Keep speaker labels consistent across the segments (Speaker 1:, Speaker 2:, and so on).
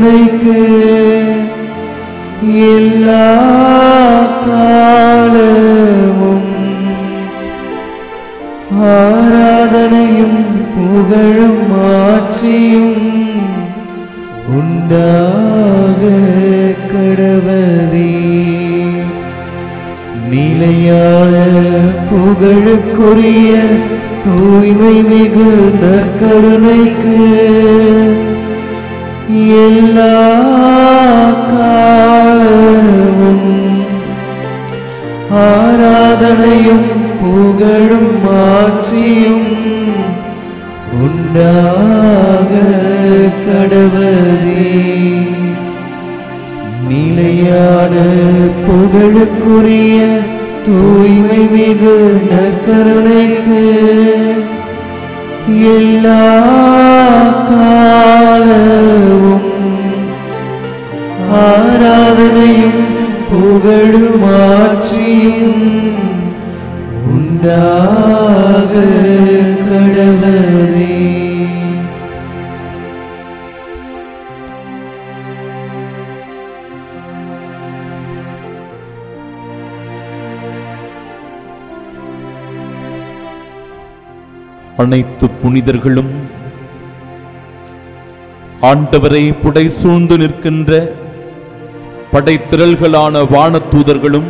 Speaker 1: கருணைக்கு எல்லா காலமும் ஆராதனையும் புகழும் ஆட்சியும் உண்டாக கடவதே நிலையான புகழுக்குரிய தூய்மை மிகு நற்கருணைக்கு எல்லா காலமும் ஆராதனையும் புகழும் ஆட்சியும் உண்டாக கடவதே நிலையான புகழுக்குரிய தூய்மை மிகு நற்கருணைக்கு எல்லா காலமும் ஆராதனையும் புகழும் ஆட்சியும் உண்டாக கடவதே
Speaker 2: அனைத்து புனிதர்களும் ஆண்டவரை புடை சூழ்ந்து நிற்கின்ற படைத்திரள்களான வானதூதர்களும்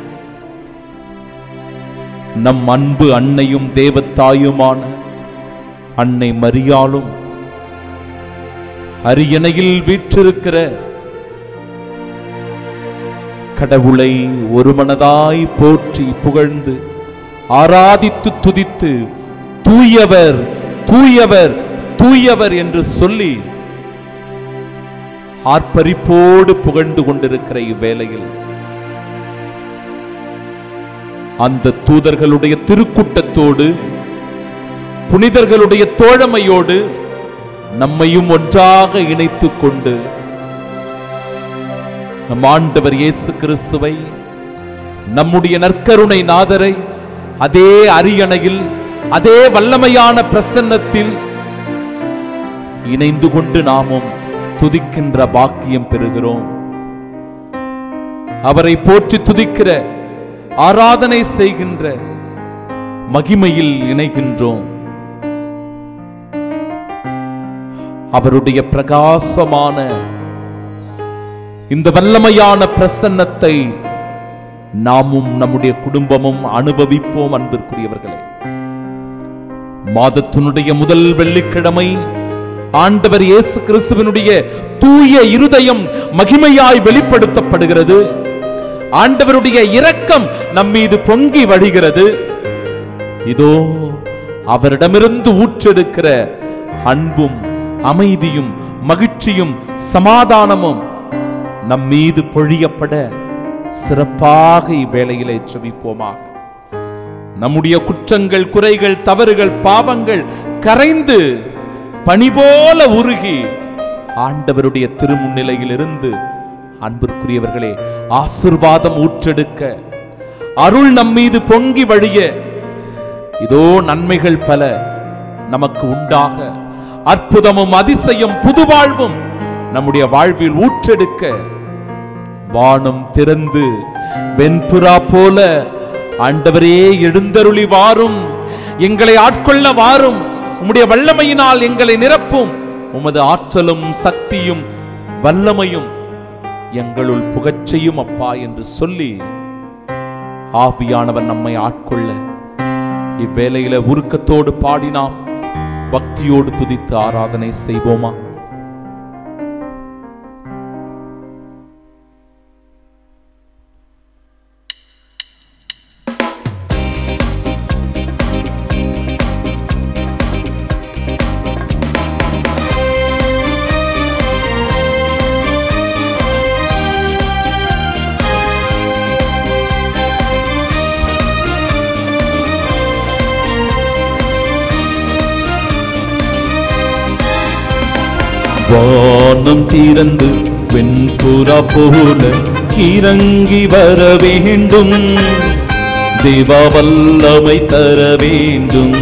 Speaker 2: நம் அன்பு அன்னையும் தேவத்தாயுமான அன்னை மரியாளும் அரியணையில் வீற்றிருக்கிற கடவுளை ஒருமனதாய் போற்றி புகழ்ந்து ஆராதித்து துதித்து தூயவர் தூயவர் தூயவர் என்று சொல்லி ஆர்ப்பரிப்போடு புகழ்ந்து கொண்டிருக்கிற இவ்வேளையில் அந்த தூதர்களுடைய திருக்கூட்டத்தோடு புனிதர்களுடைய தோழமையோடு நம்மையும் ஒன்றாக இணைத்துக் கொண்டு நம் ஆண்டவர் இயேசு கிறிஸ்துவை நம்முடைய நற்கருணை நாதரை அதே அரியணையில் அதே வல்லமையான பிரசன்னத்தில் இணைந்து கொண்டு நாமும் துதிக்கின்ற பாக்கியம் பெறுகிறோம் அவரை போற்றி துதிக்கிற ஆராதனை செய்கின்ற மகிமையில் இணைகின்றோம் அவருடைய பிரகாசமான இந்த வல்லமையான பிரசன்னத்தை நாமும் நம்முடைய குடும்பமும் அனுபவிப்போம் அன்பிற்குரியவர்களே மாதத்தினுடைய முதல் வெள்ளிக்கிழமை ஆண்டவர் இயேசு கிறிஸ்துவனுடைய தூய இருதயம் மகிமையாய் வெளிப்படுத்தப்படுகிறது ஆண்டவருடைய இரக்கம் நம் மீது பொங்கி வழிகிறது இதோ அவரிடமிருந்து ஊற்றெடுக்கிற அன்பும் அமைதியும் மகிழ்ச்சியும் சமாதானமும் நம் மீது பொழியப்பட சிறப்பாக இவ்வேளையிலே செபிப்போமாக நம்முடைய குற்றங்கள் குறைகள் தவறுகள் பாவங்கள் கரைந்து பனி போல உருகி ஆண்டவருடைய திருமுன்னிலையில் இருந்து அன்பிற்குரியவர்களே ஆசிர்வாதம் ஊற்றெடுக்க அருள் நம்மீது பொங்கி வழிய இதோ நன்மைகள் பல நமக்கு உண்டாக அற்புதமும் அதிசயம் புதுவாழ்வும் நம்முடைய வாழ்வில் ஊற்றெடுக்க வானம் திறந்து வெண்புறா போல ஆண்டவரே எழுந்தருளி வாரும் எங்களை ஆட்கொள்ள வாரும் உம்முடைய வல்லமையினால் எங்களை நிரப்பும் உமது ஆற்றலும் சக்தியும் வல்லமையும் எங்களுள் புகச்செய்யும் அப்பா என்று சொல்லி ஆவியானவன் நம்மை ஆட்கொள்ள இவ்வேளையில உருக்கத்தோடு பாடினாம் பக்தியோடு துதித்து ஆராதனை செய்வோமா வானம் திறந்து வெண்புறா போல இறங்கி வர வேண்டும் தேவ வல்லமை தர வேண்டும்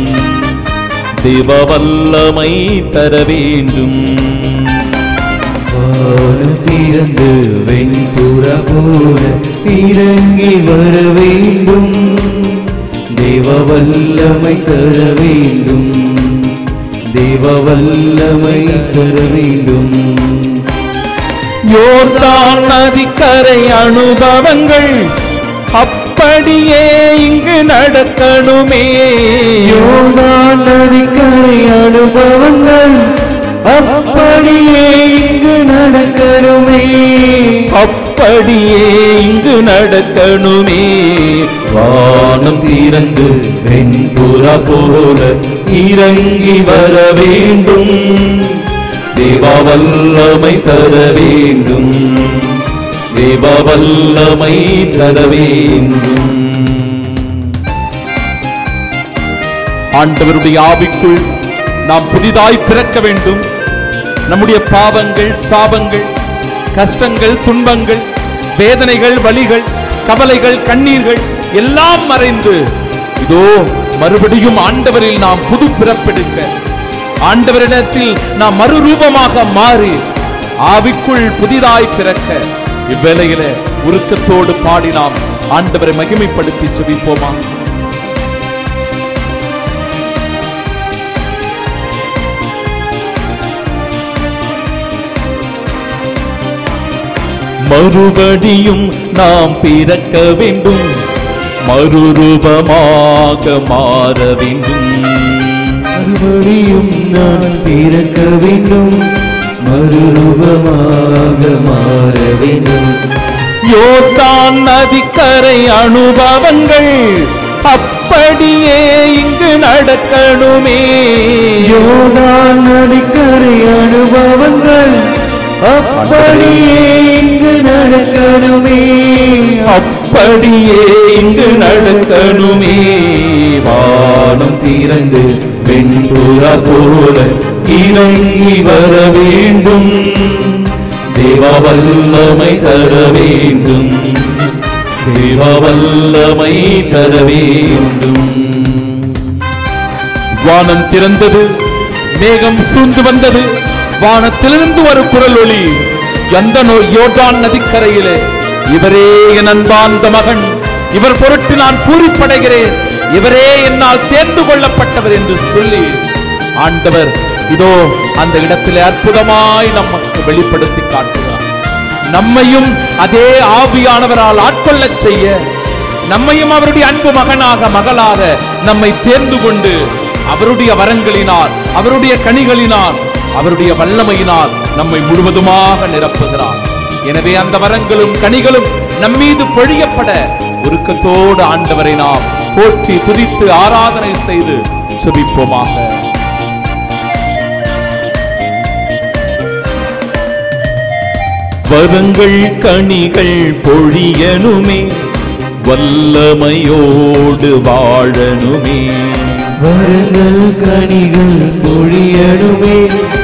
Speaker 2: தேவ வல்லமை தர வேண்டும்
Speaker 1: திறந்து வெண்புற போல இறங்கி வர வேண்டும் தேவ வல்லமை தர வேண்டும் தேவ வல்லமை தர வேண்டும்
Speaker 2: யோர்தான் நதிக்கரை அனுபவங்கள் அப்படியே இங்கு நடக்கணுமே
Speaker 1: யோர்தான் நதிக்கரை அனுபவங்கள் அப்படியே இங்கு நடக்கணுமே
Speaker 2: அப்படியே இங்கு நடக்கணுமே
Speaker 1: வானம் திறந்து வெண்புற போல இறங்கி வர வேண்டும் தேவா வல்லமை தர வேண்டும் தேவா வல்லமை தர வேண்டும்
Speaker 2: ஆண்டவருடைய ஆவிக்குள் நாம் புதிதாய் பிறக்க வேண்டும் நம்முடைய பாவங்கள் சாபங்கள் கஷ்டங்கள் துன்பங்கள் வேதனைகள் வலிகள் கவலைகள் கண்ணீர்கள் எல்லாம் மறைந்து இதோ மறுபடியும் ஆண்டவரில் நாம் புது பிறப்பெடுக்க ஆண்டவரிடத்தில் நாம் மறுரூபமாக மாறி ஆவிக்குள் புதிதாய் பிறக்க இவ்வேளையில உருக்கத்தோடு பாடி நாம் ஆண்டவரை மகிமைப்படுத்தி செபிப்போமா மறுபடியும் நாம் பிறக்க வேண்டும் மறுரூபமாக மாற வேண்டும்
Speaker 1: மறுபடியும் நான் பிறக்க வேண்டும் மறுரூபமாக மாற வேண்டும்
Speaker 2: யோர்தான் நதிக்கரை அனுபவங்கள் அப்படியே இங்கு நடக்கணுமே
Speaker 1: யோதான் நதிக்கரை அனுபவங்கள் அப்படியே இங்கு நடக்கணுமே
Speaker 2: அப்படியே இங்கு நடக்கணுமே
Speaker 1: வானம் திறந்து வெண்புற போல இறங்கி வர வேண்டும் தேவ வல்லமை தர வேண்டும் தேவ வல்லமை தர வேண்டும்
Speaker 2: வானம் திறந்தது மேகம் சூழ்ந்து வந்தது வானத்திலிருந்து ஒரு குரல் ஒளி எந்த நோ- யோர்தான் நதிக்கரையிலே இவரே என் அன்பார்ந்த மகன் இவர் பொருட்டு நான் பூரிப்படைகிறேன் இவரே என்னால் தேர்ந்து கொள்ளப்பட்டவர் என்று சொல்லி ஆண்டவர் இதோ அந்த இடத்திலே அற்புதமாய் நமக்கு வெளிப்படுத்தி காட்டுகிறார் நம்மையும் அதே ஆவியானவரால் ஆட்கொள்ளச் செய்ய நம்மையும் அவருடைய அன்பு மகனாக மகளாக நம்மை தேர்ந்து கொண்டு அவருடைய வரங்களினால் அவருடைய கனிகளினால் அவருடைய வல்லமையினால் நம்மை முழுவதுமாக நிரப்புகிறார் எனவே அந்த வரங்களும் கனிகளும் நம்மீது பொழியப்பட உருக்கத்தோடு ஆண்டவரை நாம் போற்றி துதித்து ஆராதனை செய்து செபிப்போமாக வரங்கள் கனிகள் பொழியனுமே வல்லமையோடு வாழனுமே
Speaker 1: வரங்கள் கனிகள் பொழியணுமே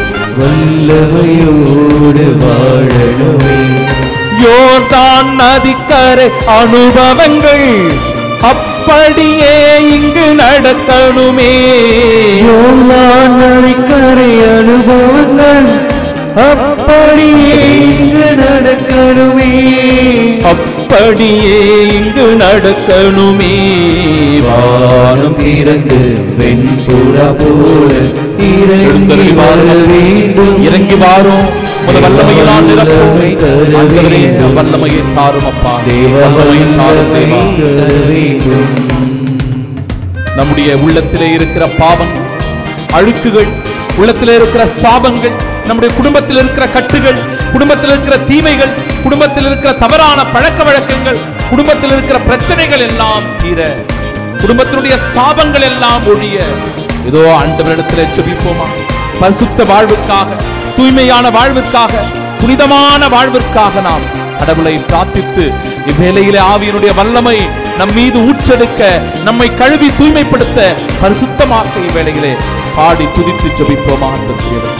Speaker 1: வல்லமையோடு வாழணுமே
Speaker 2: யோர்தான் நதிக்கரை அனுபவங்கள் அப்படியே இங்கு நடக்கணுமே
Speaker 1: யோலான் நதிக்கரை அனுபவங்கள் அப்படியே இங்கு நடக்கணுமே
Speaker 2: அப்படியே இங்கு நடக்கணுமே
Speaker 1: வானம் திறந்து வெண்புற போல இறங்கி வர வேண்டும்
Speaker 2: இறங்கி வாரும் உமது வல்லமையினால் நிரப்பும் ஆண்டவரே, வல்லமையை தாரும் அப்பா
Speaker 1: தேவ
Speaker 2: வல்லமையை தாரும் தேவா.
Speaker 1: வல்லமை தர வேண்டும்
Speaker 2: நம்முடைய உள்ளத்திலே இருக்கிற பாவங்கள் அழுக்குகள் உள்ளத்திலே இருக்கிற சாபங்கள் நம்முடைய குடும்பத்தில் இருக்கிற கட்டுகள் குடும்பத்தில் இருக்கிற தீமைகள் குடும்பத்தில் இருக்கிற தவறான பழக்க வழக்கங்கள் குடும்பத்தில் இருக்கிற பிரச்சனைகள் எல்லாம் தீர குடும்பத்தினுடைய சாபங்கள் எல்லாம் ஒழிய ஏதோ ஆண்டவரிடத்திலே செபிப்போமா பரிசுத்த வாழ்வுக்காக தூய்மையான வாழ்வுக்காக புனிதமான வாழ்விற்காக நாம் கடவுளை பிரார்த்தித்து இவ்வேளையிலே ஆவியினுடைய வல்லமை நம் மீது ஊற்றெடுக்க நம்மை கழுவி தூய்மைப்படுத்த பரிசுத்தமாக்க இவ்வேளையிலே பாடி துதித்து ஜெபிப்போமா அன்புக்குரியவர்களே.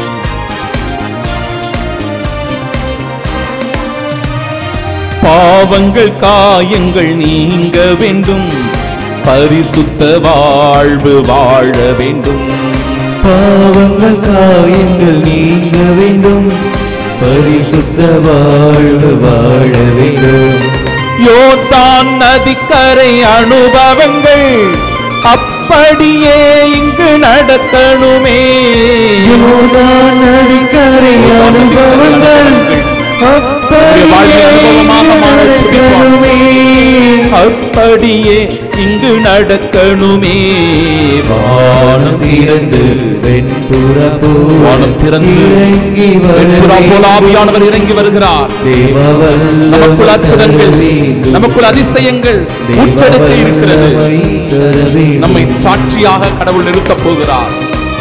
Speaker 2: பாவங்கள் காயங்கள் நீங்க வேண்டும் பரிசுத்த வாழ்வு வாழ வேண்டும்
Speaker 1: பாவங்கள் காயங்கள் நீங்க வேண்டும் பரிசுத்த வாழ்வு வாழ வேண்டும்
Speaker 2: யோர்தான் நதிக்கரை அனுபவங்கள் அப்படியே இங்கு நடக்கணுமே
Speaker 1: யோர்தான் நதிக்கரை அனுபவங்கள் அப்படியே
Speaker 2: அனுபவமாக மாறச் செபிப்போம்.
Speaker 1: நடக்கணுமே.
Speaker 2: அப்படியே இங்கு நடக்கணுமே
Speaker 1: வானம் திறந்து வெண்புற போல்
Speaker 2: வானம் திறந்து
Speaker 1: இறங்கி வர
Speaker 2: வெண்புறா போல ஆவியானவர் இறங்கி வருகிறார்
Speaker 1: தேவ வல்லமை
Speaker 2: நமக்குள் அற்புதங்கள்
Speaker 1: தர வேண்டும்.
Speaker 2: நமக்குள் அதிசயங்கள் உச்செடுக்க இருக்கிறது
Speaker 1: வல்லமை தர வேண்டும்.
Speaker 2: நம்மை சாட்சியாக கடவுள் நிறுத்தப் போகிறார்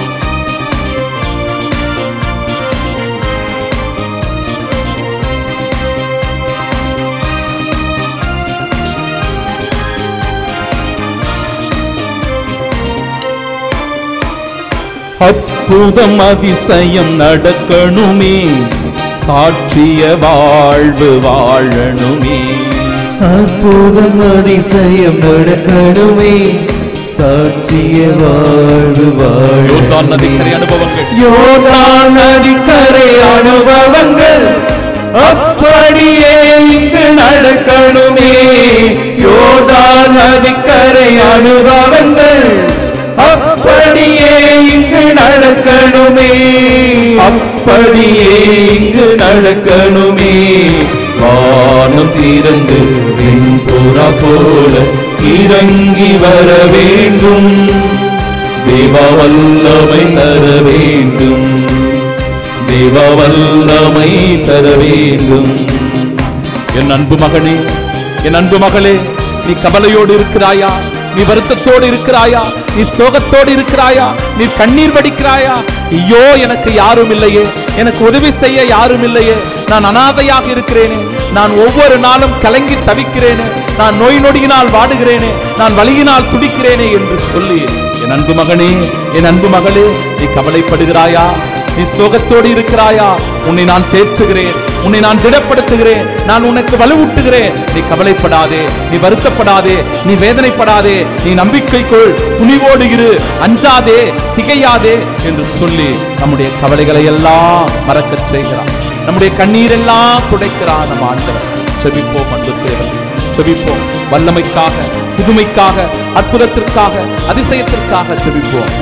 Speaker 2: அற்புதம் அதிசயம் நடக்கணுமே சாட்சிய வாழ்வு வாழணுமே
Speaker 1: அற்புதம் அதிசயம் நடக்கணுமே சாட்சிய வாழ்வு
Speaker 2: யோர்தான்
Speaker 1: வாழ
Speaker 2: நதிக்கரை அனுபவங்கள்
Speaker 1: யோர்தான் நதிக்கரை அனுபவங்கள் அப்படியே இங்கு நடக்கணுமே யோர்தான் நதிக்கரை அனுபவங்கள் அப்படியே இங்கு நடக்கணுமே அப்படியே இங்கு நடக்கணுமே வானம் திறந்து வெண்புறா போல இறங்கி வர வேண்டும் தேவ வல்லமை தர வேண்டும் தேவ வல்லமை தர வேண்டும்
Speaker 2: என் அன்பு மகனே என் அன்பு மகளே நீ கவலையோடு இருக்கிறாயா நீ வருத்தத்தோடு இருக்கிறாயா நீ சோகத்தோடு இருக்கிறாயா நீ கண்ணீர் வடிக்கிறாயா ஐயோ எனக்கு யாரும் இல்லையே எனக்கு உதவி செய்ய யாரும் இல்லையே நான் அனாதையாக இருக்கிறேனே நான் ஒவ்வொரு நாளும் கலங்கி தவிக்கிறேனே நான் நோய் நொடியினால் வாடுகிறேனே நான் வலியினால் துடிக்கிறேனே என்று சொல்லி என் அன்பு மகனே என் அன்பு மகளே நீ கவலைப்படுகிறாயா நீ சோகத்தோடு இருக்கிறாயா உன்னை நான் தேற்றுகிறேன் உன்னை நான் திடப்படுத்துகிறேன் நான் உனக்கு வலுவூட்டுகிறேன் நீ கவலைப்படாதே நீ வருத்தப்படாதே நீ வேதனைப்படாதே நீ நம்பிக்கைக்குள் துணிவோடு இரு அஞ்சாதே திகையாதே என்று சொல்லி நம்முடைய கவலைகளை எல்லாம் மறக்கச் செய்கிறார் நம்முடைய கண்ணீரெல்லாம் துடைக்கிறார் நம் ஆண்டவர் செபிப்போம் அன்பு தேவன் செபிப்போம் வல்லமைக்காக புதுமைக்காக அற்புதத்திற்காக அதிசயத்திற்காக செபிப்போம்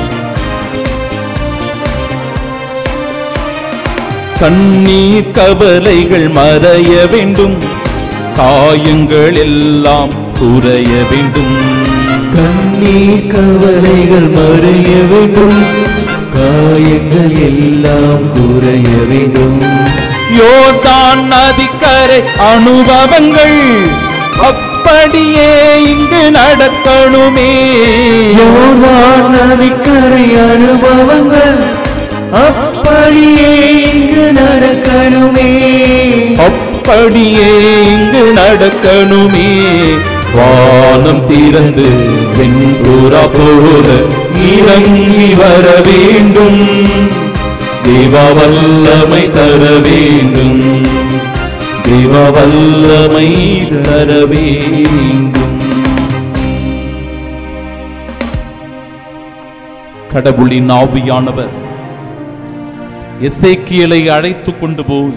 Speaker 2: கண்ணீர் கவலைகள் மறைய வேண்டும் காயங்கள் எல்லாம் குறைய வேண்டும்
Speaker 1: கண்ணீர் கவலைகள் மறைய வேண்டும் காயங்கள் எல்லாம் குறைய வேண்டும்
Speaker 2: யோர்தான் நதிக்கரை அனுபவங்கள் அப்படியே இங்கு நடக்கணுமே
Speaker 1: யோர்தான் நதிக்கரை அனுபவங்கள் அப்படியே இங்கு நடக்கணுமே
Speaker 2: அப்படியே இங்கு நடக்கணுமே வானம் திறந்து வெண்புறா போல இறங்கி வர வேண்டும் தேவ வல்லமை தர வேண்டும் தேவ வல்லமை தர வேண்டும் கடவுளின் ஆவியானவர் எசேக்கியலை அழைத்து கொண்டு போய்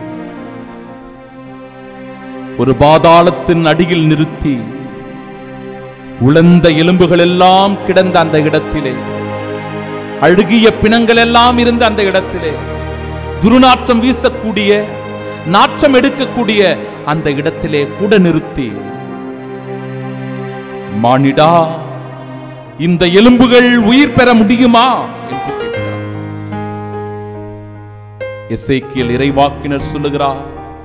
Speaker 2: ஒரு பாதாளத்தின் அடியில் நிறுத்தி உலர்ந்த எலும்புகள் எல்லாம் கிடந்த அந்த இடத்திலே அழுகிய பிணங்கள் எல்லாம் இருந்த அந்த இடத்திலே துர்நாற்றம் வீசக்கூடிய நாற்றம் எடுக்கக்கூடிய அந்த இடத்திலே கூட நிறுத்தி மானிடா இந்த எலும்புகள் உயிர் பெற முடியுமா என்று கேட்கிறார் எசேக்கியல் இறைவாக்கினர் சொல்லுகிறார்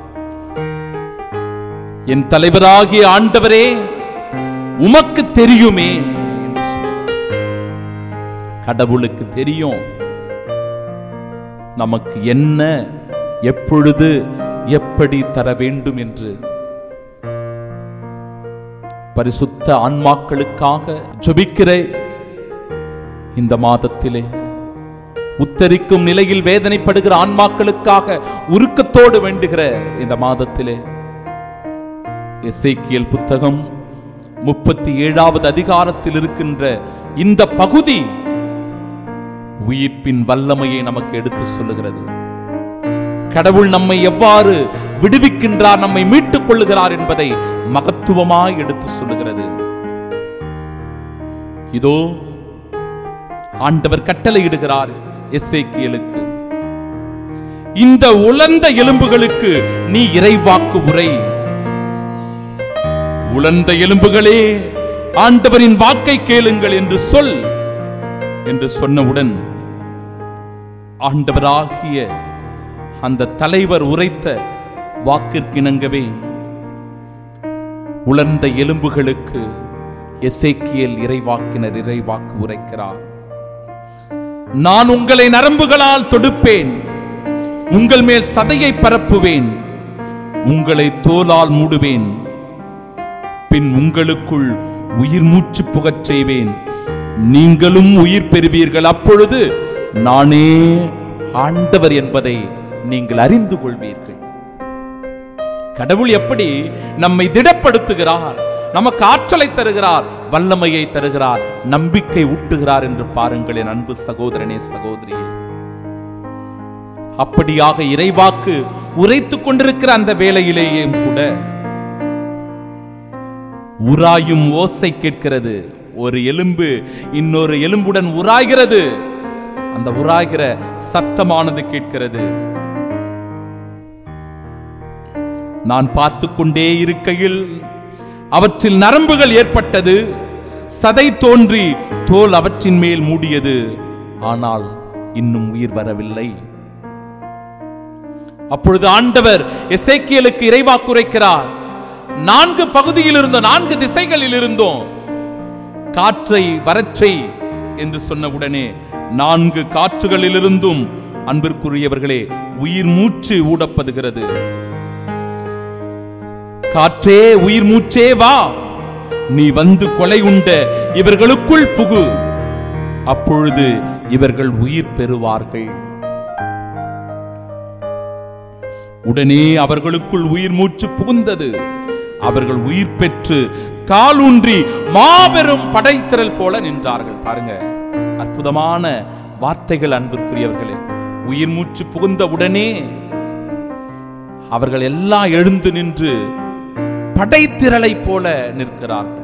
Speaker 2: என் தலைவராகிய ஆண்டவரே உமக்கு தெரியுமே என்று சொல்லுகிறார். கடவுளுக்கு தெரியும் நமக்கு என்ன எப்பொழுது எப்படி தர வேண்டும் என்று பரிசுத்த ஆன்மாக்களுக்காக ஜெபிக்கிற இந்த மாதத்திலே உத்தரிக்கும் நிலையில் வேதனைப்படுகிற ஆன்மாக்களுக்காக உருக்கத்தோடு வேண்டுகிற இந்த மாதத்திலே எசேக்கியல் புத்தகம் முப்பத்தி ஏழாவது அதிகாரத்தில் இருக்கின்ற இந்த பகுதி உயிர்ப்பின் வல்லமையை நமக்கு எடுத்து சொல்லுகிறது கடவுள் நம்மை எவ்வாறு விடுவிக்கின்றார் நம்மை மீட்டுக் கொள்ளுகிறார் என்பதை மகத்துவமாய் எடுத்து சொல்லுகிறது இதோ ஆண்டவர் கட்டளையிடுகிறார் எஸ்ஏக்கியலுக்கு இந்த உலர்ந்த எலும்புகளுக்கு நீ இறைவாக்கு உரை உலர்ந்த எலும்புகளே ஆண்டவரின் வாக்கை கேளுங்கள் என்று சொல் என்று சொன்னவுடன் ஆண்டவராகிய அந்த தலைவர் உரைத்த வாக்கிற்கிணங்கவே உலர்ந்த எலும்புகளுக்கு எசேக்கியேல் இறைவாக்கினர் இறைவாக்கு உரைக்கிறார் நான் உங்களை நரம்புகளால் தொடுப்பேன் உங்கள் மேல் சதையை பரப்புவேன் உங்களை தோலால் மூடுவேன் பின் உங்களுக்குள் உயிர் மூச்சு புகச் செய்வேன் நீங்களும் உயிர் பெறுவீர்கள் அப்பொழுது நானே ஆண்டவர் என்பதை நீங்கள் அறிந்து கொள்வீர்கள் கடவுள் எப்படி நம்மை திடப்படுத்துகிறார் நமக்கு ஆற்றலை தருகிறார் வல்லமையை தருகிறார் நம்பிக்கை ஊட்டுகிறார் என்று பாருங்கள் என் அன்பு சகோதரனே சகோதரியே அப்படியாக இறைவாக்கு உரைத்துக் கொண்டிருக்கிற அந்த வேளையிலேயும் கூட உராயும் ஓசை கேட்கிறது ஒரு எலும்பு இன்னொரு எலும்புடன் உராய்கிறது அந்த உராய்கிற சத்தமானது கேட்கிறது நான் பார்த்து கொண்டே இருக்கையில் அவற்றில் நரம்புகள் ஏற்பட்டது சதை தோன்றி தோல் அவற்றின் மேல் மூடியது ஆனால் இன்னும் உயிர் வரவில்லை அப்பொழுது ஆண்டவர் எசேக்கியலுக்கு இறைவாக்குரைக்கிறார் நான்கு பகுதியில் இருந்தோம் நான்கு திசைகளில் இருந்தோம் காற்றை வரச்சை என்று சொன்ன உடனே நான்கு காற்றுகளிலிருந்தும் அன்பிற்குரியவர்களே உயிர் மூச்சு ஊடப்படுகிறது காற்றே உயிர் மூச்சே வா நீ வந்து கொலை உண்ட இவர்களுக்குள் புகு அப்பொழுது இவர்கள் உயிர் பெறுவார்கள் உடனே அவர்களுக்குள் உயிர் மூச்சு புகுந்தது அவர்கள் உயிர் பெற்று காலூன்றி மாபெரும் படைத்திரள் போல நின்றார்கள் பாருங்க அற்புதமான வார்த்தைகள் அன்பிற்குரியவர்களே உயிர் மூச்சு புகுந்த உடனே அவர்கள் எல்லாம் எழுந்து நின்று படைத்திரளை போல நிற்கிறார்கள்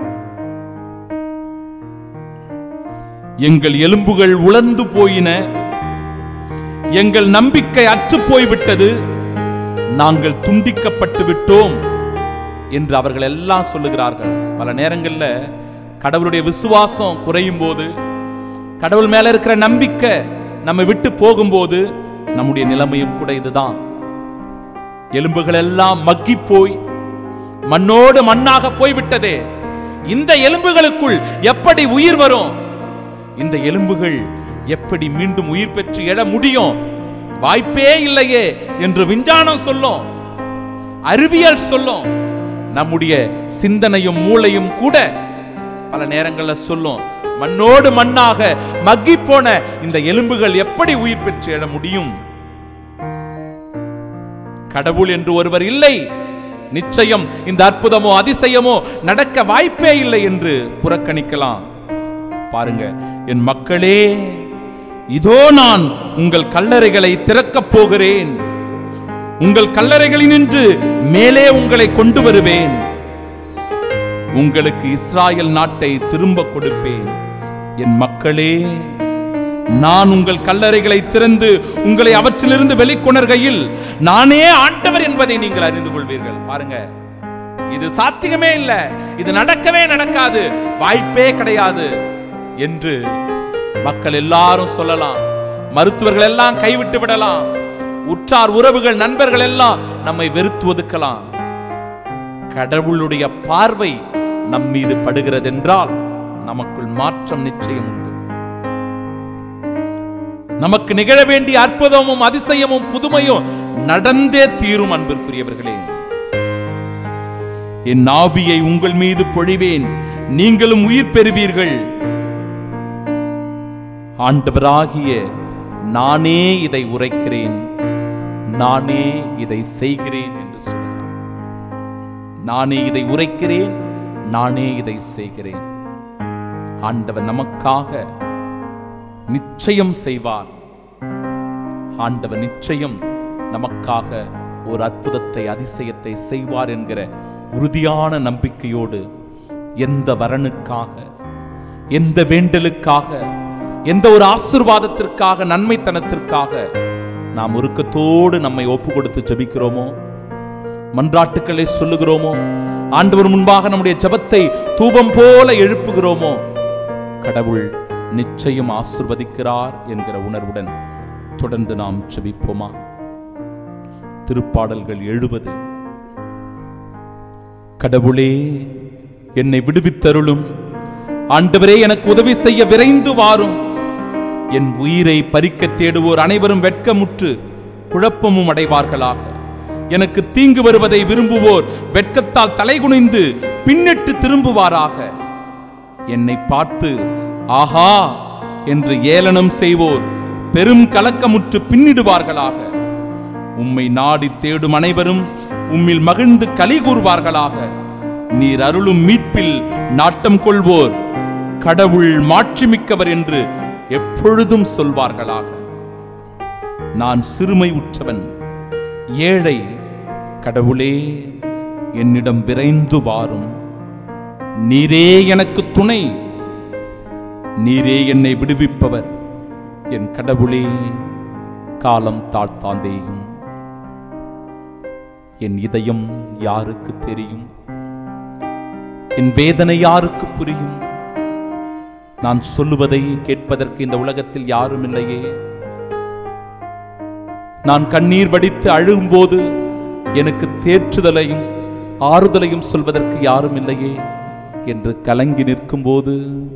Speaker 2: எங்கள் எலும்புகள் உலர்ந்து போயின எங்கள் நம்பிக்கை அற்று போய்விட்டது நாங்கள் துண்டிக்கப்பட்டு விட்டோம் என்று அவர்கள் எல்லாம் சொல்லுகிறார்கள் பல நேரங்கள்ல கடவுளுடைய விசுவாசம் குறையும் போது கடவுள் மேல இருக்கிற நம்பிக்கை நம்ம விட்டு போகும்போது நம்முடைய நிலைமையும் கூட இதுதான் எலும்புகள் எல்லாம் மக்கி போய் மண்ணோடு மண்ணாக போய்விட்டதே இந்த எலும்புகளுக்குள் எப்படி உயிர் வரும் இந்த எலும்புகள் எப்படி மீண்டும் உயிர் பெற்று எழ முடியும் வாய்ப்பே இல்லையே என்று விஞ்ஞானம் சொல்லும் அறிவியல் சொல்லும் நம்முடைய சிந்தனையும் மூளையும் கூட பல நேரங்கள்ல சொல்லும் மண்ணோடு மண்ணாக மக்கி போன இந்த எலும்புகள் எப்படி உயிர் பெற்று எழ முடியும் கடவுள் என்று ஒருவர் இல்லை நிச்சயம் இந்த அற்புதமோ அதிசயமோ நடக்க வாய்ப்பே இல்லை என்று புறக்கணிக்கலாம் பாருங்க என் மக்களே இதோ நான் உங்கள் கல்லறைகளை திறக்கப் போகிறேன் உங்கள் கல்லறைகளினின்று மேலே உங்களை கொண்டு வருவேன் உங்களுக்கு இஸ்ராயல் நாட்டை திரும்ப கொடுப்பேன் என் மக்களே நான் உங்கள் கல்லறைகளை திறந்து உங்களை அவற்றிலிருந்து வெளிக்கொணர்கையில் நானே ஆண்டவர் என்பதை நீங்கள் அறிந்து கொள்வீர்கள் பாருங்க இது சாத்தியமே இல்ல இது நடக்கவே நடக்காது வாய்ப்பே கிடையாது என்று மக்கள் எல்லாரும் சொல்லலாம் மருத்துவர்கள் எல்லாம் கைவிட்டு விடலாம் உற்றார் உறவுகள் நண்பர்கள் எல்லாம் நம்மை வெறுத்து ஒதுக்கலாம் கடவுளுடைய பார்வை நம் மீது படுகிறதென்றால் நமக்குள் மாற்றம் நிச்சயம் உண்டு நமக்கு நிகழ வேண்டிய அற்புதமும் அதிசயமும் புதுமையும் நடந்தே தீரும் அன்பிற்குரியவர்களே என் ஆவியை உங்கள் மீது பொழிவேன் நீங்களும் உயிர் பெறுவீர்கள் ஆண்டவராகிய நானே இதை உரைக்கிறேன் நானே இதை செய்கிறேன் என்று சொல்கிறார் நானே இதை உரைக்கிறேன் நானே இதை செய்கிறேன் ஆண்டவர் நமக்காக நிச்சயம் செய்வார் ஆண்டவர் நிச்சயம் நமக்காக ஒரு அற்புதத்தை அதிசயத்தை செய்வார் என்கிற உறுதியான நம்பிக்கையோடு எந்த வரனுக்காக எந்த வேண்டலுக்காக எந்த ஒரு ஆசிர்வாதத்திற்காக நன்மைத்தனத்திற்காக நாம் உருக்கத்தோடு நம்மை ஒப்பு கொடுத்து ஜெபிக்கிறோமோ மன்றாட்டுக்களை சொல்லுகிறோமோ ஆண்டவர் முன்பாக நம்முடைய ஜெபத்தை தூபம் போல எழுப்புகிறோமோ கடவுள் நிச்சயம் ஆசிர்வதிக்கிறார் என்கிற உணர்வுடன் தொடர்ந்து நாம் ஜெபிப்போமா திருப்பாடல்கள் எழுபது கடவுளே என்னை விடுவித்தருளும் ஆண்டவரே எனக்கு உதவி செய்ய விரைந்து வாரும் என் உயிரை பறிக்க தேடுவோர் அனைவரும் வெட்கமுற்று குழப்பமும் அடைவார்களாக எனக்கு தீங்கு வருவதை விரும்புவோர் வெட்கத்தால் தலைகுனிந்து பின்னிட்டு திரும்புவாராக என்னை பார்த்து ஆஹா என்று ஏளனம் செய்வோர் பெரும் கலக்கமுற்று பின்னிடுவார்களாக உம்மை நாடி தேடும் அனைவரும் உம்மில் மகிழ்ந்து களி கூறுவார்களாக நீர் அருளும் மீட்பில் நாட்டம் கொள்வோர் கடவுள் மாட்சிமிக்கவர் என்று எப்பொழுதும் சொல்வார்களாக நான் சிறுமை உற்றவன் ஏழை கடவுளே என்னிடம் விரைந்து வாரும் நீரே எனக்கு துணை நீரே என்னை விடுவிப்பவர் என் கடவுளே காலம் தாழ்த்தாந்தேயும் என் இதயம் யாருக்கு தெரியும் என் வேதனை யாருக்கு புரியும் நான் சொல்லுவதை கேட்பதற்கு இந்த உலகத்தில் யாரும் இல்லையே நான் கண்ணீர் வடித்து அழுகும்போது எனக்கு தேற்றுதலையும் ஆறுதலையும் சொல்வதற்கு யாரும் இல்லையே என்று கலங்கி நிற்கும்போது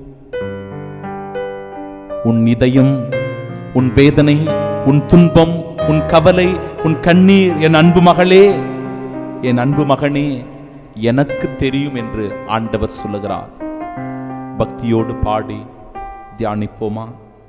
Speaker 2: உன் இதயம் உன் வேதனை உன் துன்பம் உன் கவலை உன் கண்ணீர் என் அன்பு மகளே என் அன்பு மகனே எனக்கு தெரியும் என்று ஆண்டவர் சொல்லுகிறார் பக்தியோடு பாடி தியானிப்போமா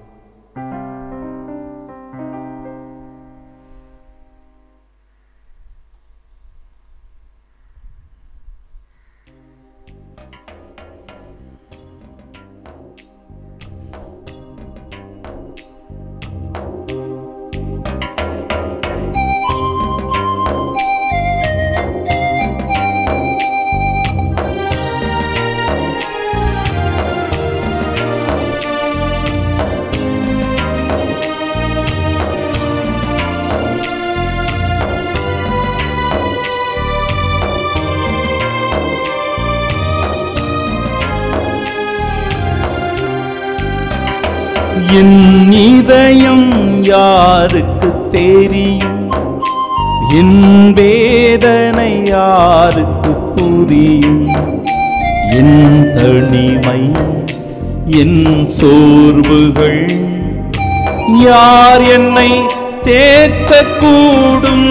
Speaker 1: என் இதயம் யாருக்கு தெரியும் என் வேதனை யாருக்கு புரியும் என் தனிமை என் சோர்வுகள் யார் என்னை தேற்றக்கூடும்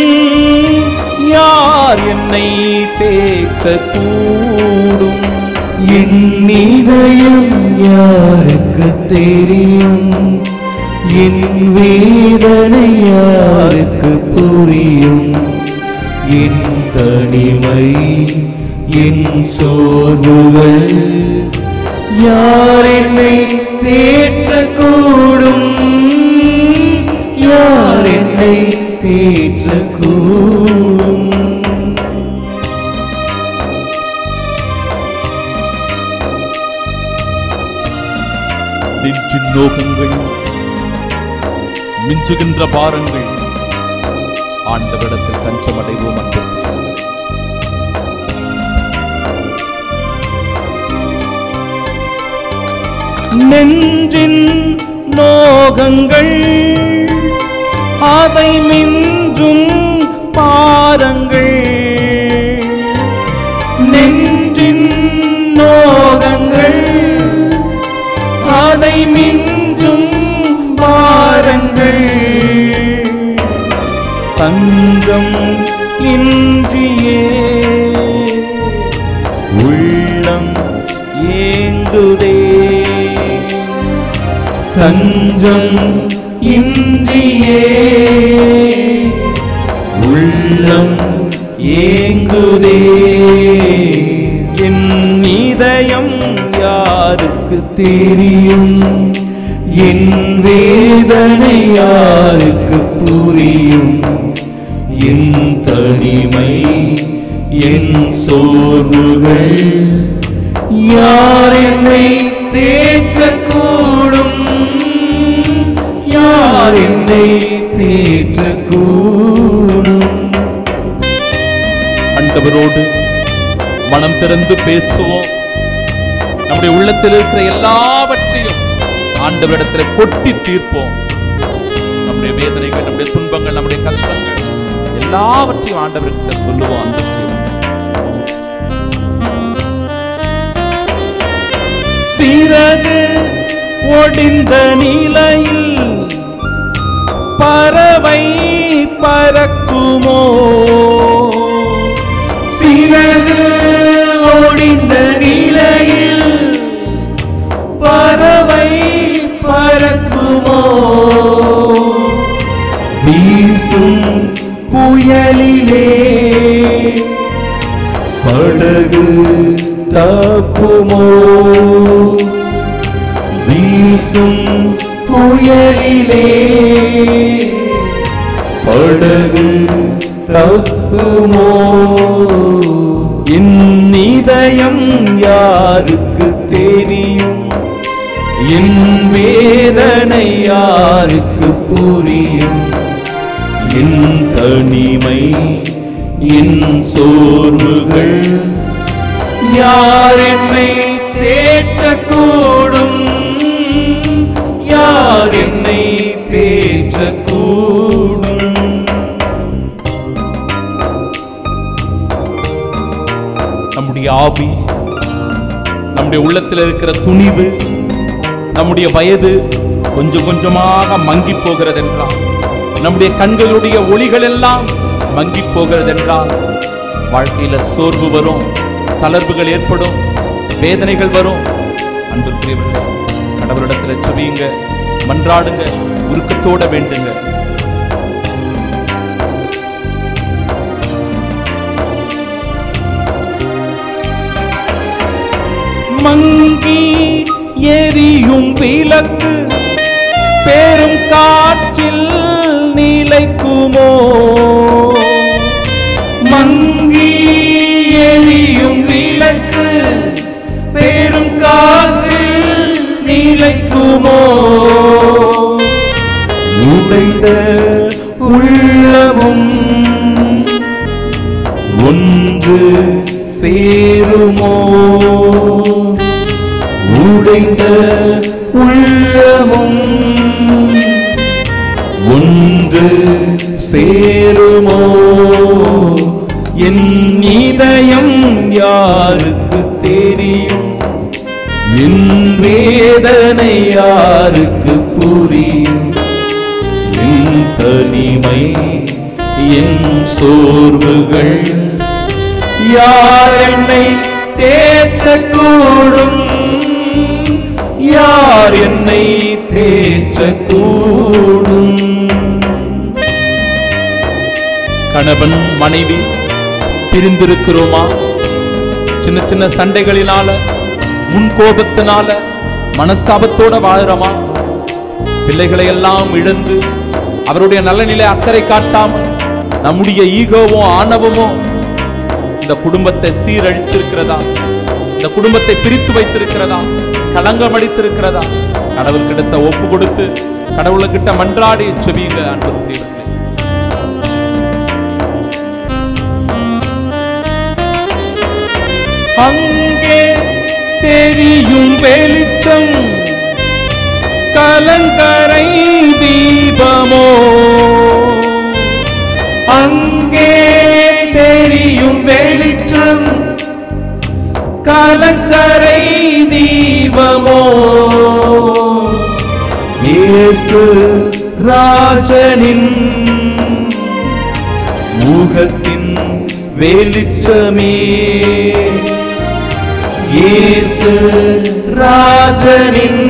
Speaker 1: யார் என்னை தேற்றக்கூடும்
Speaker 3: என் இதயம் யாருக்கு தெரியும் என் வேதனை யாருக்கு புரியும் என் தனிமை என் சோர்வுகள் யார் என்னை தேற்றக்கூடும் யார் என்னை தேற்றக்கூடும்
Speaker 2: நெஞ்சின் நோகங்கள் மிஞ்சுகின்ற பாரங்கள் ஆண்டவரிடத்தில் தஞ்சமடைவோம் அன்பு
Speaker 1: நெஞ்சின் நோகங்கள் அதை மிஞ்சும் பாரங்கள் நெஞ்சின் நோகங்கள் அதை மிஞ்சும் பாரங்கள் தஞ்சம் இன்றியே உள்ளம் ஏங்குதே தஞ்சம் இன்றியே உள்ளம் ஏங்குதே என் இதயம் யாருக்கு தெரியும்
Speaker 3: என் வேதனை யாருக்கு புரியும் என் தனிமை என் சோர்வுகள் யார் என்னை தேற்றக்கூடும் யார் என்னை தேற்றக்கூடும்
Speaker 2: ஆண்டவரோடு மனம் திறந்து பேசுவோம் நம்முடைய உள்ளத்தில் இருக்கிற எல்லாவற்றையும் ஆண்டவரிடத்தில் கொட்டி தீர்ப்போம் நம்முடைய வேதனைகள் நம்முடைய துன்பங்கள் நம்முடைய கஷ்டங்கள் எல்லாவற்றையும் ஆண்டவர்கிட்ட சொல்லுவோம் அன்புக்குரியவர்களே. சிறகு ஒடிந்த நிலையில் பறவை பறக்குமோ
Speaker 3: சிறகு ஒடிந்த நிலையில் பறவை பறக்குமோ வீசும் புயலிலே படகு தப்புமோ வீசும் புயலிலே படகு தப்புமோ என் இதயம் யாருக்கு தெரியும் என் வேதனை யாருக்கு புரியும் என் தனிமை என் சோர்வுகள் யார் என்னை தேற்றக்கூடும் யார் என்னை தேற்றக்கூடும்
Speaker 2: நம்முடைய ஆவி நம்முடைய உள்ளத்தில் இருக்கிற துணிவு நம்முடைய வயது கொஞ்சம் கொஞ்சமாக மங்கி போகிறது என்றால் நம்முடைய கண்களுடைய ஒளிகள் எல்லாம் மங்கி போகிறது என்றால் வாழ்க்கையில சோர்வு வரும் தளர்வுகள் ஏற்படும் வேதனைகள் வரும் அன்பிற்குரியவர்களே கடவுளிடத்துல செவியுங்க மன்றாடுங்க உருக்கத்தோட வேண்டுங்க மங்கி எரியும் விளக்கு பெரும் காற்றில் நிலைக்குமோ
Speaker 3: மங்கி எரியும் விளக்கு பெரும் காற்றில் நிலைக்குமோ உடைந்த உள்ளமும் ஒன்று சேருமோ உடைந்த உள்ளமும் ஒன்று சேருமோ என் இதயம் யாருக்கு தெரியும் என் வேதனை யாருக்கு புரியும் என் தனிமை என் சோர்வுகள் யார் என்னை தேற்றக்கூடும் யார் என்னை தேற்றக்கூடும்
Speaker 2: கணவன் மனைவி பிரிந்திருக்கிறோமா சின்ன சின்ன சண்டைகளினால முன்கோபத்தினால மனஸ்தாபத்தோட வாழுறோமா பிள்ளைகளை எல்லாம் இழந்து அவருடைய நலனிலே அக்கறை காட்டாமல் நம்முடைய ஈகோவும் ஆணவமும் இந்த குடும்பத்தை சீரழிச்சிருக்கிறதா இந்த குடும்பத்தை பிரித்து வைத்திருக்கிறதா களங்கம் அடித்திருக்கிறதா கடவுள்கிட்ட ஒப்பு கொடுத்து கடவுளுக்கிட்ட மன்றாடி செவியுங்க அன்பிற்குரியவர்களே அங்கே தெரியும் வெளிச்சம் கலங்கரை தீபமோ
Speaker 3: அங்கே தெரியும் வெளிச்சம் கலங்கரை தீபமோ இயேசு ராஜனின் முகத்தின் வெளிச்சமே இயேசு ராஜனின்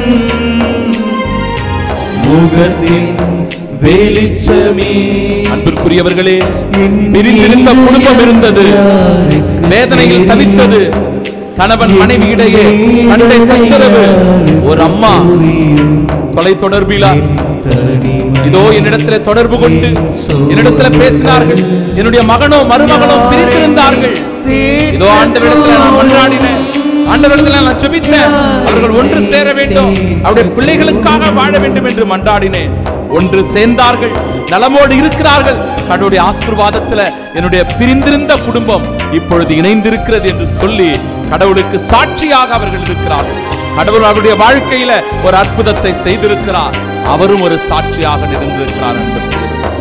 Speaker 3: முகத்தின் வெளிச்சமே
Speaker 2: அன்பிற்குரியவர்களே பிரிந்திருந்த குடும்பம் இருந்தது வேதனையில் தவித்தது கணவன் மனைவி இடையே சண்டை சச்சரவு ஒரு அம்மா தொலை தொடர்பிலா
Speaker 3: தனிமை
Speaker 2: இதோ என்னிடத்துல தொடர்பு கொண்டு என்னிடத்துல பேசினார்கள் என்னுடைய மகனோ மருமகனோ பிரித்திருந்தார்கள் இதோ ஆண்டவரிடத்துல நான் மன்றாடினேன் ஆண்டவரிடத்துல நான் ஜெபித்தேன் அவர்கள் ஒன்று சேர வேண்டும் அவருடைய பிள்ளைகளுக்காக வாழ வேண்டும் என்று மன்றாடினேன் ஒன்று சேர்ந்தார்கள் நலமோடு இருக்கிறார்கள் கடவுளுடைய ஆசீர்வாதத்துல என்னுடைய பிரிந்திருந்த குடும்பம் இப்பொழுது இணைந்திருக்கிறது என்று சொல்லி கடவுளுக்கு சாட்சியாக அவர்கள் இருக்கிறார்கள் கடவுள் அவருடைய வாழ்க்கையில ஒரு அற்புதத்தை செய்திருக்கிறார் அவரும் ஒரு சாட்சியாக இருந்திருக்கிறார் அன்பர்களே.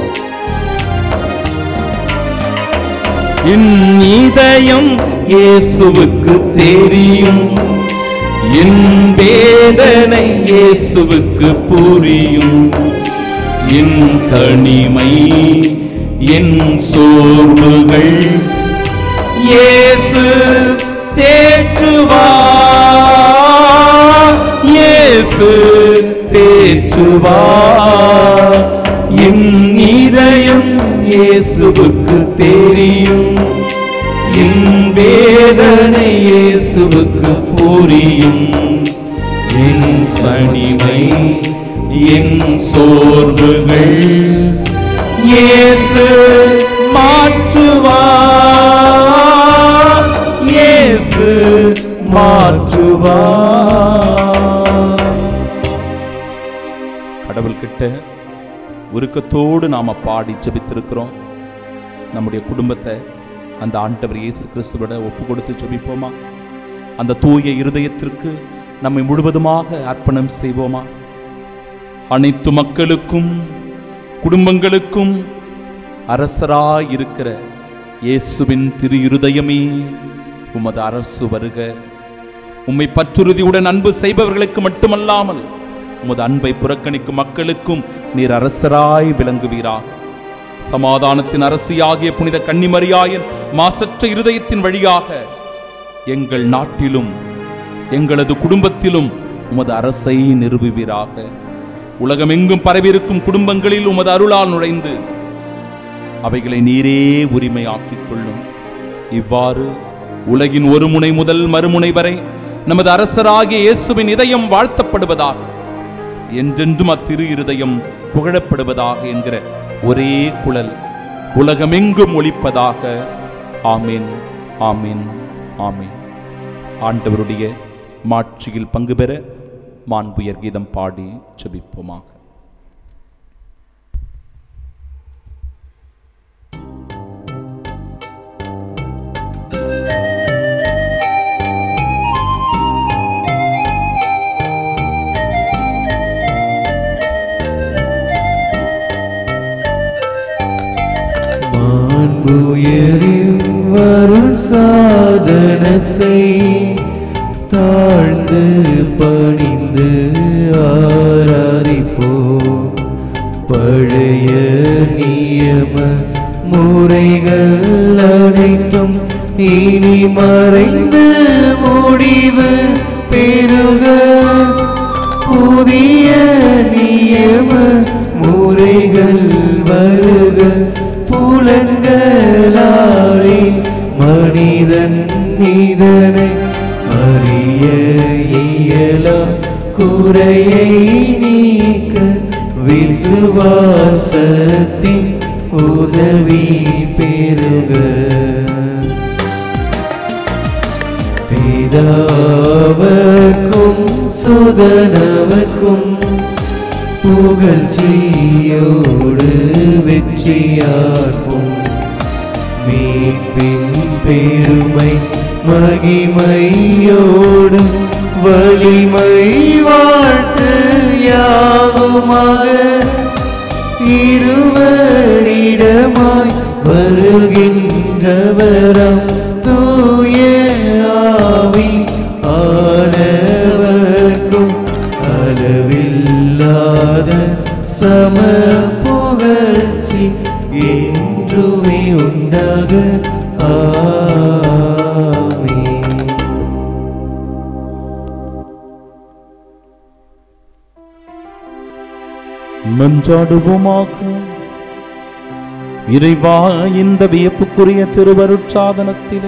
Speaker 3: என் இதயம் இயேசுவுக்கு தெரியும் என் வேதனை இயேசுவுக்கு புரியும் என் தனிமை என் சோர்வுகள் இயேசு தேற்றுவார் இயேசு தேற்றுவார் என் இதயம் இயேசுவுக்கு தெரியும் என் வேதனை இயேசுவுக்கு புரியும் என் தனிமை என் சோர்வுகள் இயேசு மாற்றுவார் இயேசு மாற்றுவார்
Speaker 2: கடவுள்கிட்ட உருக்கத்தோடு நாம பாடி ஜெபித்திருக்கிறோம் நம்முடைய குடும்பத்தை அந்த ஆண்டவர் இயேசு கிறிஸ்துவிட ஒப்பு கொடுத்து ஜெபிப்போமா அந்த தூய இருதயத்திற்கு நம்மை முழுவதுமாக அர்ப்பணம் செய்வோமா அனைத்து மக்களுக்கும் குடும்பங்களுக்கும் அரசராய் இருக்கிற இயேசுவின் திரு இருதயமே உமது அரசு வருக உம்மை பற்றுறுதியுடன் அன்பு செய்பவர்களுக்கு மட்டுமல்லாமல் உமது அன்பை புறக்கணிக்கும் மக்களுக்கும் நீர் அரசராய் விளங்குவீராக சமாதானத்தின் அரசியாகிய புனித கன்னிமரியாயன் மாசற்ற இருதயத்தின் வழியாக எங்கள் நாட்டிலும் எங்களது குடும்பத்திலும் உமது அரசை நிறுவுவீராக உலகமெங்கும் பரவியிருக்கும் குடும்பங்களில் உமது அருளால் நுழைந்து அவைகளை நீரே உரிமையாக்கிக் கொள்ளும் இவ்வாறு உலகின் ஒரு முனை முதல் மறுமுனை வரை நமது அரசராகிய இயேசுவின் இதயம் வாழ்த்தப்படுவதாக என்றென்றும் அத்திரு இருதயம் புகழப்படுவதாக என்கிற ஒரே குழல் உலகமெங்கும் ஒலிப்பதாக ஆமீன் ஆமீன் ஆமீன் ஆண்டவருடைய மாட்சியில் பங்கு பெற மாண்புயர் கீதம் பாடி ஜெபிப்போமாக
Speaker 3: மாண்புயரிவருள் சாதனத்தை தாழ்ந்து பணிந்து ஆராதிப்போ பழைய நியம முறைகள் அனைத்தும் இனி மறைந்து முடிவு பெருக புதிய நியம முறைகள் வருக புலன்களாலே மனிதன் இதனை அறிய இயலா குறையை நீக்க விசுவாசத்தின் உதவி பெருக பிதாவர்க்கும் சுதனவர்க்கும் புகழ்ச்சியோடு வெற்றியார்க்கும் மீட்பின் பெருமை மகிமையோடு வலிமை வாழ்த்து யாவுமாக இருவரிடமாய் வருகின்றவரம் தூய ஆவி ஆனவர்க்கும் அளவில்லாத சம புகழ்ச்சி என்றுமே உண்டாக ஆமென்
Speaker 2: மன்றாடுவோமாக இறைவா இந்த வியப்புக்குரிய திருவருட்சாதனத்திலே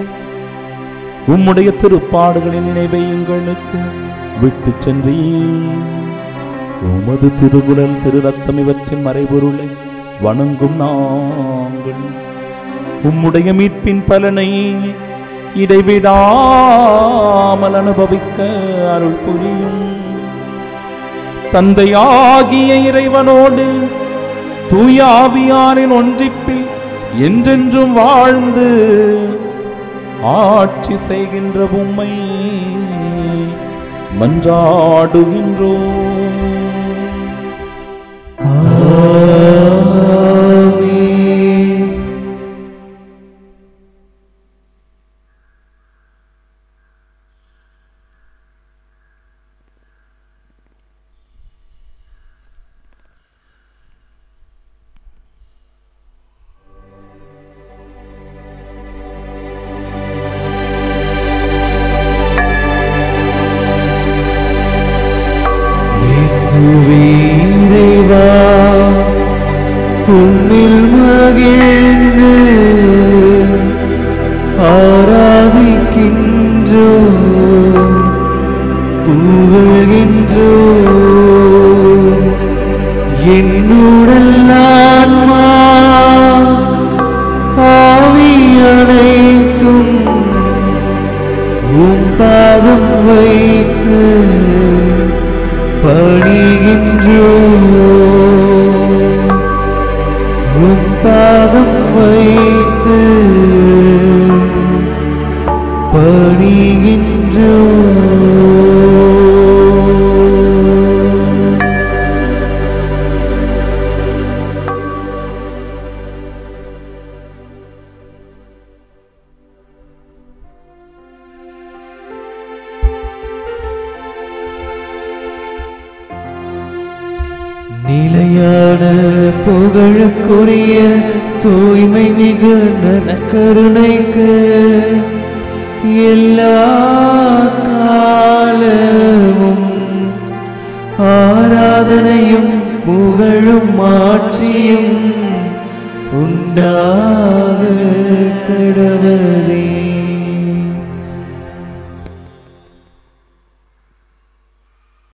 Speaker 2: உம்முடைய திருப்பாடுகளின் நினைவை எங்களுக்கு விட்டு சென்றீ உமது திருவுடல் திரு ரத்தம் இவற்றின் மறைபொருளை வணங்கும் நாங்கள் உம்முடைய மீட்பின் பலனை இடைவிடாமல் அனுபவிக்க அருள் புரியும் தந்தையாகிய இறைவனோடு தூய ஆவியாரின் ஒன்றிப்பில் என்றென்றும் வாழ்ந்து ஆட்சி செய்கின்ற உம்மை மன்றாடுகின்றோம்
Speaker 3: ஆமென். இயேசுவே இறைவா உம்மில் மகிழ்ந்து ஆராதிக்கின்றோ புகழ்கின்றோ என்னுடல் ஆன்மா ஆவி அனைத்தும் உம் பாதம் வைத்து பணிகின்றோ உம் பாதம் வைத்து பணிகின்றோ நிலையான புகழுக்குரிய தூய்மை மிகு நற்கருணைக்கு எல்லா காலமும் ஆராதனையும் புகழும் ஆட்சியும் உண்டாக கடவுள்